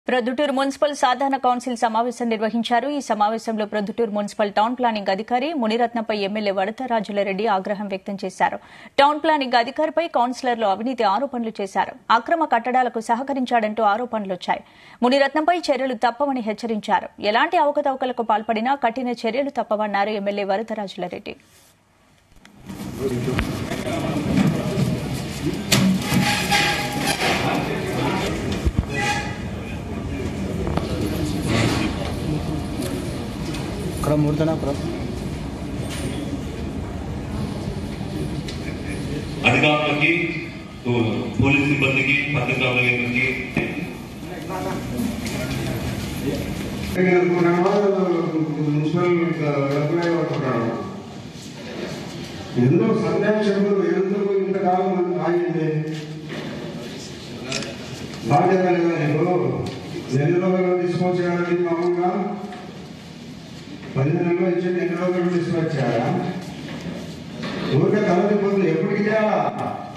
Proddatur municipal సాధారణ council సమావేశం నిర్వహించారు ఈ సమావేశంలో ప్రొద్దుటూరు మున్సిపల్ టౌన్ ప్లానింగ్ అధికారి మునిరత్నంపై ఎమ్మెల్యే వడతరాజులరెడ్డి ఆగ్రహం వ్యక్తం చేశారు టౌన్ ప్లానింగ్ అధికారిపై కౌన్సిలర్లు అవినీతి ఆరోపణలు చేశారు అక్రమ కట్టడాలకు సహకరించాడంటూ ఆరోపణలు వచ్చాయి మునిరత్నంపై చర్యలు తప్పవని హెచ్చరించారు ఎలాంటి అవకతవకలకు పాల్పడినా కఠిన చర్యలు తప్పవన్నారు ఎమ్మెల్యే వరదరాజులరెడ్డి ఇక్కడ మూడుతానా అక్కడ అధికారులకి తో పోలీస్ సిబ్బందికి పత్రికా విలేకరులకి అనుకున్నామా మున్సిపల్ ఎంప్లాయీ అనుకున్నాడు ఎందుకు సందేశంలో ఎందుకు ఇంతకాలం ఆగింది బాధ్యత లేదా నీకు ఎన్ని రోజులు తీసుకొచ్చాడని మామూలుగా పది నెలలు ఇచ్చి ఎన్ని రోజులు తీసుకొచ్చాడా ఊరికే తలదిపోతుంది ఎప్పటికి చేయాలా